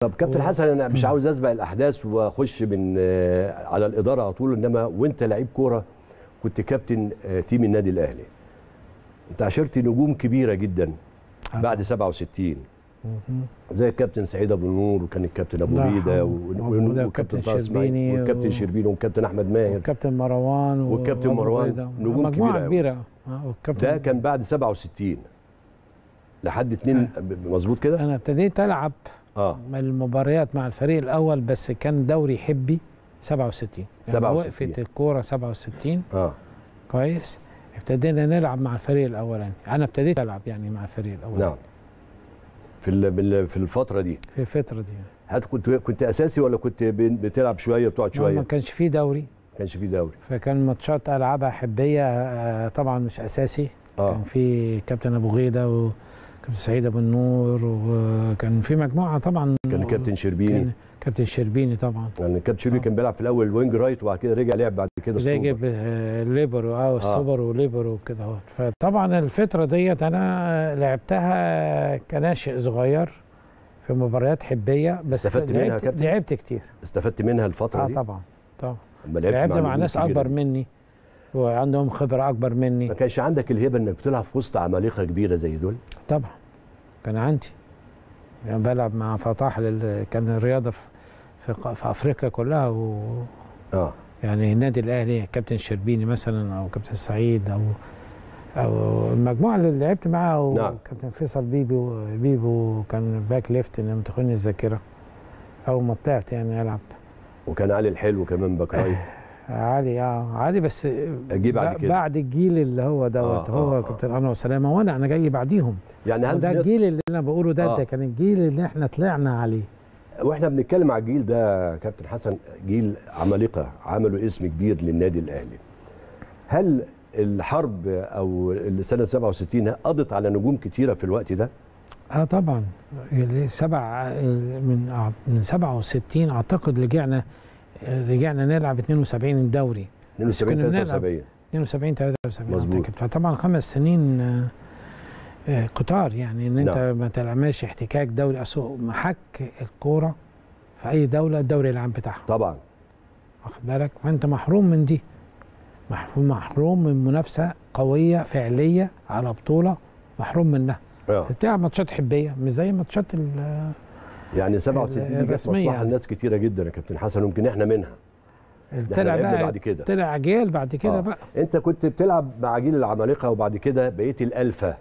طب كابتن و- حسن انا مش عاوز اسبق الاحداث واخش من آه، على الاداره على طول انما وانت لعيب كوره كنت كابتن آه، تيم النادي الاهلي انت عشرت نجوم كبيره جدا آه. بعد 67 مهم. زي الكابتن سعيد ابو النور وكان الكابتن ابو الله ريده يرحمه. و- أبو و- ريدة والكابتن والكابتن طه اسماعيل شربيني والكابتن و- شربيني والكابتن احمد ماهر والكابتن مروان و- والكابتن وأبو مروان ريدة. نجوم مجموعه كبيرة أوي. كبيره آه، والكابتن ده كان بعد 67 لحد اتنين مظبوط كده انا ابتديت العب اه المباريات مع الفريق الاول بس كان دوري حبي 67 لما 67. وقفت الكوره 67 اه كويس ابتدينا نلعب مع الفريق الاولاني انا ابتديت العب يعني مع الفريق الاولاني نعم في ال- بال- في الفتره دي في الفتره دي هل كنت كنت اساسي ولا كنت ب- بتلعب شويه بتقعد ما شويه؟ كانش فيه دوري ما كانش في دوري فكان ماتشات العبها حبيه آه، طبعا مش اساسي اه كان في كابتن ابو غيده وكابتن سعيد ابو النور وكان في مجموعه طبعا كان الكابتن شربيني كان كابتن شربيني طبعا يعني الكابتن شربيني كان بيلعب في الاول وينج رايت وبعد كده رجع لعب بعد كده زي ستوبر. جيب آه، ليبرو اه السوبر وليبرو وكده اهوت فطبعا الفتره ديت انا لعبتها كناشئ صغير في مباريات حبيه بس استفدت منها يا لعبت كابتن؟ لعبت كتير استفدت منها الفتره اه دي طبعا طبعا لما لعبت لعبت مع نجوم ناس كبيرة اكبر دي. مني وعندهم خبره اكبر مني ما كانش عندك الهبه انك بتلعب في وسط عمالقه كبيره زي دول طبعا كان عندي يعني بلعب مع فتح لل... كان الرياضه في في, ق- في افريقيا كلها و... اه يعني النادي الاهلي كابتن شربيني مثلا او كابتن سعيد او او المجموعه اللي لعبت معاها نعم. وكابتن فيصل بيبو بيبو كان باك ليفت ان لم تخوني الذاكره اول ما طلعت يعني العب وكان علي الحلو كمان باك رايت عالي اه عالي بس جه بعد ب- كده. بعد الجيل اللي هو دوت آه، هو آه، آه. كابتن انور سلامه وانا انا جاي بعديهم يعني هل وده نقدر- الجيل اللي انا بقوله ده آه. ده كان الجيل اللي احنا طلعنا عليه واحنا بنتكلم على الجيل ده يا كابتن حسن جيل عمالقه عملوا اسم كبير للنادي الاهلي هل الحرب او سنه 67 قضت على نجوم كتيره في الوقت ده اه طبعا اللي سبع من أع- من 67 اعتقد رجعنا رجعنا نلعب 72 الدوري بس 72 كنا بنلعب 73 72 73 مظبوط. أعتقد. فطبعا خمس سنين آه، آه، كتار يعني ان انت نعم. ما تلعبش احتكاك دوري اصل محك الكوره في اي دوله الدوري العام بتاعها طبعا واخد بالك فانت محروم من دي محروم محروم من منافسه قويه فعليه على بطوله محروم منها اه بتلعب ماتشات حبيه مش زي ماتشات ال- يعني 67 دي كانت الرسمية مصلحه يعني. لناس كتيره جدا يا كابتن حسن يمكن احنا منها اللي احنا طلع لعبنا بقى بعد كده. طلع جيل بعد كده آه. بقى انت كنت بتلعب مع جيل العمالقه وبعد كده بقيت الالفا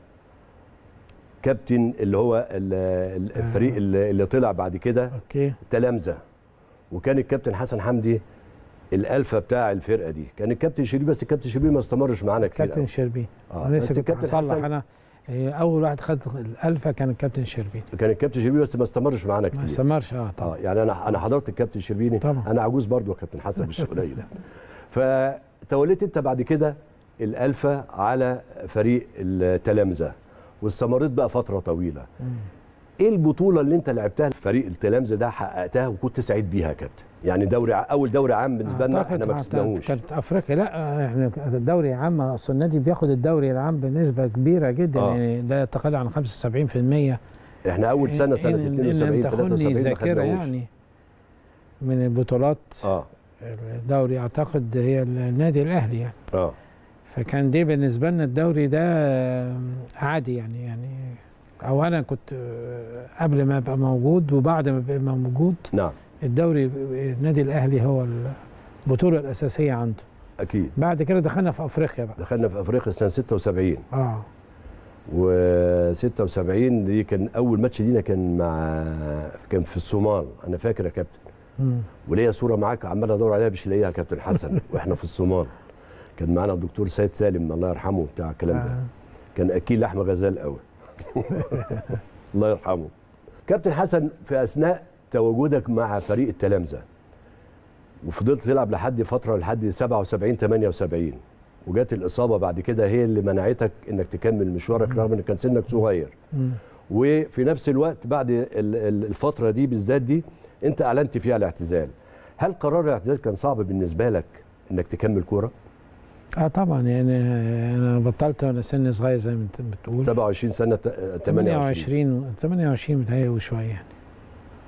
كابتن اللي هو ال- ال- الفريق اللي اللي طلع بعد كده اوكي تلامذه وكان الكابتن حسن حمدي الالفا بتاع الفرقه دي كان الكابتن شريف بس الكابتن شريف ما استمرش معانا كتير كابتن قوي. شربين آه، انا بس لسه كنت الكابتن هصلح حسن- انا إيه، اول واحد خد الالفا كان الكابتن شربين كان الكابتن شربيني بس ما استمرش معانا ما كتير استمرش اه اه طبعا يعني انا انا حضرت الكابتن شربيني طبعا. انا عجوز برضو يا كابتن حسن مش قليل فتوليت انت بعد كده الالفا على فريق التلامذه واستمريت بقى فتره طويله مم. ايه البطوله اللي انت لعبتها في فريق التلامذه ده حققتها وكنت سعيد بيها يا كابتن يعني دوري ع- اول دوري عام بالنسبه لنا أعتقد احنا ما أعتقد كسبناهوش كانت افريقيا لا احنا الدوري العام اصل النادي بياخد الدوري العام بنسبه كبيره جدا آه. يعني لا يتقل عن 75% احنا اول سنه سنه إن- إن 72 لم تخني 73 ما الذاكره خدناهوش يعني من البطولات اه الدوري اعتقد هي النادي الاهلي يعني اه فكان دي بالنسبه لنا الدوري ده عادي يعني يعني او انا كنت قبل ما ابقى موجود وبعد ما ابقى موجود نعم الدوري النادي الاهلي هو البطوله الاساسيه عنده اكيد بعد كده دخلنا في افريقيا بقى دخلنا في افريقيا سنه 76 اه و76 دي كان اول ماتش لينا كان مع كان في الصومال انا فاكر يا كابتن مم. وليا صوره معاك عمال ادور عليها مش لاقيها يا كابتن حسن واحنا في الصومال كان معانا الدكتور سيد سالم الله يرحمه بتاع الكلام ده آه. كان اكيل لحمه غزال قوي الله يرحمه كابتن حسن في اثناء تواجدك مع فريق التلامذه وفضلت تلعب لحد فتره لحد 77 78 وجات الاصابه بعد كده هي اللي منعتك انك تكمل مشوارك رغم ان كان سنك صغير مم. وفي نفس الوقت بعد ال- ال- الفتره دي بالذات دي انت اعلنت فيها الاعتزال هل قرار الاعتزال كان صعب بالنسبه لك انك تكمل كوره اه طبعا يعني انا بطلت وانا سني صغير زي ما انت بتقول 27 سنه ت- 28 28 28 متهيألي وشويه يعني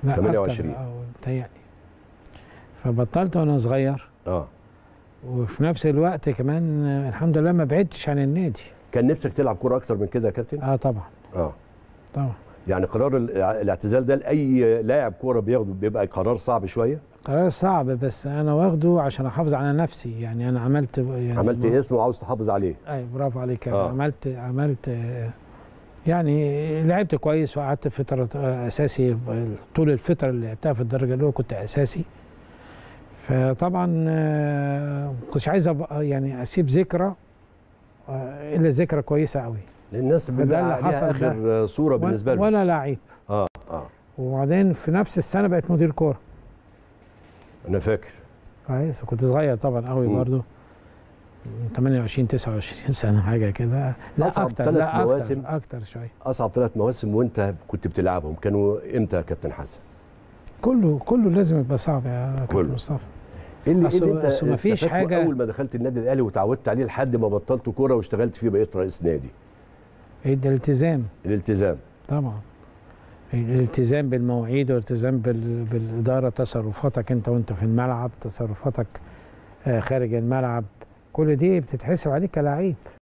لا أكتر، 28. اه متهيألي فبطلت وانا صغير اه وفي نفس الوقت كمان آه، الحمد لله ما بعدتش عن النادي كان نفسك تلعب كوره اكتر من كده يا كابتن اه طبعا اه طبعا يعني قرار ال- الاعتزال ده لاي لاعب كوره بياخده بيبقى قرار صعب شويه قرار صعب بس انا واخده عشان احافظ على نفسي يعني انا عملت يعني عملت اسم وعاوز تحافظ عليه اي برافو عليك آه. آه. عملت عملت آه، يعني لعبت كويس وقعدت فتره آه، اساسي طول الفتره اللي لعبتها في الدرجه الاولى كنت اساسي فطبعا آه، ما كنتش عايز أبقى يعني اسيب ذكرى آه، الا ذكرى كويسه قوي الناس فده بيبقى اللي عليها حصل اخر صوره بالنسبه لهم ولا لعيب اه اه وبعدين في نفس السنه بقيت مدير كوره انا فاكر كويس وكنت صغير طبعا قوي مم. برضو 28 29 سنه حاجه كده لا أصعب اكتر ثلاث لا مواسم. اكتر اكتر شويه اصعب ثلاث مواسم وانت كنت بتلعبهم كانوا امتى يا كابتن حسن؟ كله كله لازم يبقى صعب يا كابتن كله. مصطفى ايه اللي, إيه أصل- اللي انت أصل مفيش استفدته حاجة- اول ما دخلت النادي الاهلي وتعودت عليه لحد ما بطلت كوره واشتغلت فيه بقيت رئيس نادي إيه ده الالتزام الالتزام طبعا الالتزام بالمواعيد والالتزام بال... بالاداره تصرفاتك انت وانت في الملعب تصرفاتك آه، خارج الملعب كل دي بتتحسب عليك كلاعب